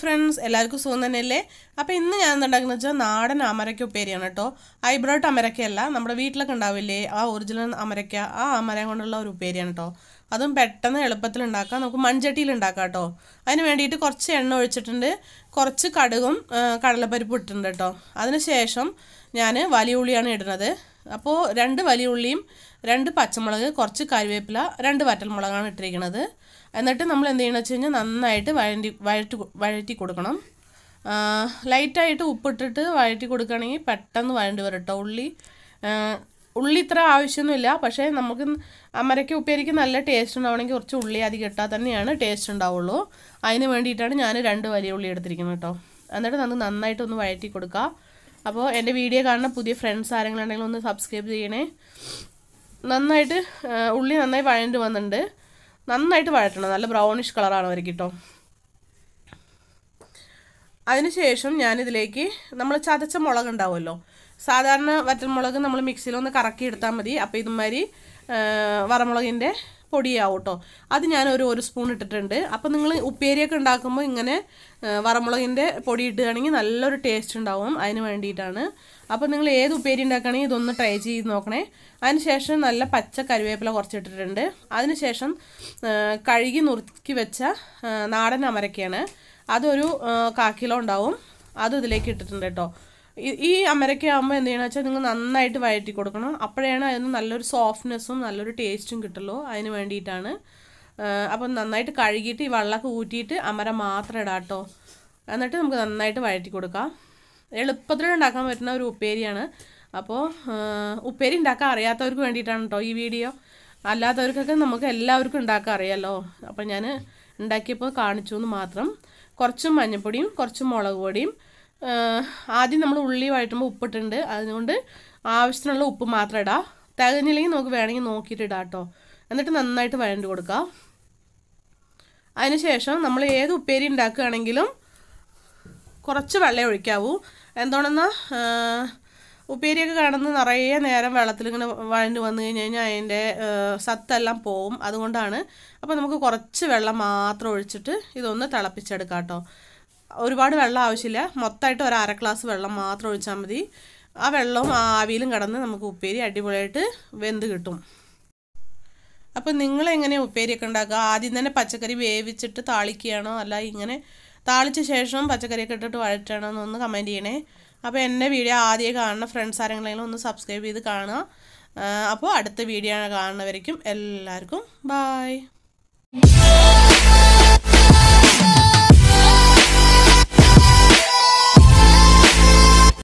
friends എല്ലാവർക്കും സുഖം തന്നെയല്ലേ അപ്പോൾ ഇന്ന് ഞാൻ എന്തുണ്ടാക്കുന്നത് വെച്ചാൽ നാടൻ അമരയ്ക്ക ഉപ്പേരിയാണ് കേട്ടോ ഐബ്രോട്ട് അമരയ്ക്കയല്ല നമ്മുടെ വീട്ടിലൊക്കെ ഉണ്ടാവില്ലേ ആ ഒറിജിനൽ അമരയ്ക്ക ആ അമര കൊണ്ടുള്ള ഒരു ഉപ്പേരിയാണ് കേട്ടോ അതും പെട്ടെന്ന് എളുപ്പത്തിൽ ഉണ്ടാക്കാം നമുക്ക് മൺചട്ടിയിൽ ഉണ്ടാക്കാം കേട്ടോ അതിന് വേണ്ടിയിട്ട് കുറച്ച് എണ്ണ ഒഴിച്ചിട്ടുണ്ട് കുറച്ച് കടുകും ആ, കടലപ്പരിപ്പും ഇട്ടിട്ടുണ്ട് കേട്ടോ അതിന് ശേഷം ഞാൻ വലിയ ഉള്ളിയാണ് ഇടുന്നത് അപ്പോൾ രണ്ട് വലിയ ഉള്ളിയും രണ്ട് പച്ചമുളക് കുറച്ച് കറിവേപ്പില രണ്ട് വറ്റൽമുളകാണ് ഇട്ടിരിക്കുന്നത് എന്നിട്ട് നമ്മൾ എന്ത് ചെയ്യണമെന്ന് വെച്ച് കഴിഞ്ഞാൽ നന്നായിട്ട് വഴറ്റി വഴറ്റി വഴറ്റി കൊടുക്കണം ആ, ലൈറ്റായിട്ട് ഉപ്പിട്ടിട്ട് വഴറ്റി കൊടുക്കുകയാണെങ്കിൽ പെട്ടെന്ന് വഴണ്ടി വരും കേട്ടോ ഉള്ളി ആ, ഉള്ളി ഇത്ര ആവശ്യമൊന്നുമില്ല പക്ഷേ നമുക്ക് അമരയ്ക്ക് ഉപ്പേരിക്ക് നല്ല ടേസ്റ്റ് ഉണ്ടാവണമെങ്കിൽ കുറച്ച് ഉള്ളി അധികം ഇട്ടാൽ തന്നെയാണ് ടേസ്റ്റ് ഉണ്ടാവുള്ളൂ അതിന് വേണ്ടിയിട്ടാണ് ഞാൻ രണ്ട് വലിയ ഉള്ളി എടുത്തിരിക്കുന്നത് കേട്ടോ എന്നിട്ട് നമുക്ക് നന്നായിട്ട് ഒന്ന് വഴറ്റി കൊടുക്കുക അപ്പോൾ എൻ്റെ വീഡിയോ കാണുന്ന പുതിയ ഫ്രണ്ട്സ് ആരെങ്കിലും ഉണ്ടെങ്കിൽ ഒന്ന് സബ്സ്ക്രൈബ് ചെയ്യണേ നന്നായിട്ട് ആ, ഉള്ളി നന്നായി വഴണ്ട് വന്നിട്ടുണ്ട് നന്നായിട്ട് വഴറ്റണം നല്ല ബ്രൗണിഷ് കളറാണ് അവർക്ക് കേട്ടോ അതിനുശേഷം ഞാനിതിലേക്ക് നമ്മൾ ചതച്ച മുളക് ഉണ്ടാവുമല്ലോ സാധാരണ വറ്റൽമുളക് നമ്മൾ മിക്സിയിലൊന്ന് കറക്കി എടുത്താൽ മതി അപ്പോൾ ഇതുമാതിരി ആ, വറമുളകിൻ്റെ പൊടിയാവും കേട്ടോ അത് ഞാൻ ഒരു ഒരു സ്പൂൺ ഇട്ടിട്ടുണ്ട് അപ്പോൾ നിങ്ങൾ ഉപ്പേരിയൊക്കെ ഉണ്ടാക്കുമ്പോൾ ഇങ്ങനെ ആ, വറമുളകിൻ്റെ പൊടി ഇട്ടുകയാണെങ്കിൽ നല്ലൊരു ടേസ്റ്റ് ഉണ്ടാവും അതിന് വേണ്ടിയിട്ടാണ് അപ്പോൾ നിങ്ങൾ ഏത് ഉപ്പേരി ഉണ്ടാക്കുകയാണെങ്കിൽ ഇതൊന്ന് ട്രൈ ചെയ്ത് നോക്കണേ അതിനുശേഷം നല്ല പച്ച കറിവേപ്പില കുറച്ച് ഇട്ടിട്ടുണ്ട് അതിനുശേഷം ആ, കഴുകി നുറുക്കി വെച്ച ആ, നാടൻ അമരക്കയാണ് അതൊരു ആ, കാ കിലോ ഉണ്ടാവും അത് ഇതിലേക്ക് ഇട്ടിട്ടുണ്ട് കേട്ടോ ഈ- ഈ അമരക്ക ആകുമ്പോൾ എന്ത് ചെയ്യണമെന്ന് വെച്ചാൽ നിങ്ങൾ നന്നായിട്ട് വഴറ്റി കൊടുക്കണം അപ്പോഴാണ് അതിന് നല്ലൊരു സോഫ്റ്റ്നെസ്സും നല്ലൊരു ടേസ്റ്റും കിട്ടുള്ളൂ അതിന് വേണ്ടിയിട്ടാണ് ആ, അപ്പം നന്നായിട്ട് കഴുകിയിട്ട് ഈ വെള്ളമൊക്കെ ഊറ്റിയിട്ട് അമര മാത്രം ഇടാം കേട്ടോ എന്നിട്ട് നമുക്ക് നന്നായിട്ട് വഴറ്റി കൊടുക്കാം എളുപ്പത്തിൽ ഉണ്ടാക്കാൻ പറ്റുന്ന ഒരു ഉപ്പേരിയാണ് അപ്പോൾ ആ, ഉപ്പേരി ഉണ്ടാക്കാൻ അറിയാത്തവർക്ക് വേണ്ടിയിട്ടാണ് കേട്ടോ ഈ വീഡിയോ അല്ലാത്തവർക്കൊക്കെ നമുക്ക് എല്ലാവർക്കും ഉണ്ടാക്കാൻ അറിയാമല്ലോ അപ്പോൾ ഞാൻ ഉണ്ടാക്കിയപ്പോൾ കാണിച്ചു എന്ന് മാത്രം കുറച്ച് മഞ്ഞൾപ്പൊടിയും കുറച്ച് മുളക് പൊടിയും ആ, ആദ്യം നമ്മൾ ഉള്ളി വഴറ്റുമ്പോൾ ഉപ്പിട്ടുണ്ട് അതുകൊണ്ട് ആവശ്യത്തിനുള്ള ഉപ്പ് മാത്രം ഇടാം തികഞ്ഞില്ലെങ്കിൽ നമുക്ക് വേണമെങ്കിൽ നോക്കിയിട്ട് ഇടാം കേട്ടോ എന്നിട്ട് നന്നായിട്ട് വഴണ്ട് കൊടുക്കുക അതിനുശേഷം നമ്മൾ ഏത് ഉപ്പേരി ഉണ്ടാക്കുകയാണെങ്കിലും കുറച്ച് വെള്ളം ഒഴിക്കാവൂ എന്തുകൊണ്ടെന്നാൽ ഉപ്പേരിയൊക്കെ കിടന്ന് നിറയെ നേരം വെള്ളത്തിൽ ഇങ്ങനെ വഴണ്ട് വന്നു കഴിഞ്ഞ് കഴിഞ്ഞാൽ അതിൻ്റെ സത്തെല്ലാം പോവും അതുകൊണ്ടാണ് അപ്പോൾ നമുക്ക് കുറച്ച് വെള്ളം മാത്രം ഒഴിച്ചിട്ട് ഇതൊന്ന് തിളപ്പിച്ചെടുക്കാം കേട്ടോ ഒരുപാട് വെള്ളം ആവശ്യമില്ല മൊത്തമായിട്ട് ഒരു അര ഗ്ലാസ് വെള്ളം മാത്രം ഒഴിച്ചാൽ മതി ആ വെള്ളവും ആ ആവിയിലും കിടന്ന് നമുക്ക് ഉപ്പേരി അടിപൊളിയായിട്ട് വെന്ത് കിട്ടും അപ്പം നിങ്ങൾ എങ്ങനെയാണ് ഉപ്പേരിയൊക്കെ ഉണ്ടാക്കുക ആദ്യം തന്നെ പച്ചക്കറി വേവിച്ചിട്ട് താളിക്കുകയാണോ അല്ല ഇങ്ങനെ താളിച്ച ശേഷം പച്ചക്കറിയൊക്കെ ഇട്ടിട്ട് വഴറ്റണോ എന്നൊന്ന് കമൻറ്റ് ചെയ്യണേ അപ്പോൾ എൻ്റെ വീഡിയോ ആദ്യം കാണുന്ന ഫ്രണ്ട്സ് ആരെങ്കിലും ഒന്ന് സബ്സ്ക്രൈബ് ചെയ്ത് കാണുക ആ, അപ്പോൾ അടുത്ത വീഡിയോ കാണുന്നവരേക്കും എല്ലാവർക്കും ബായ്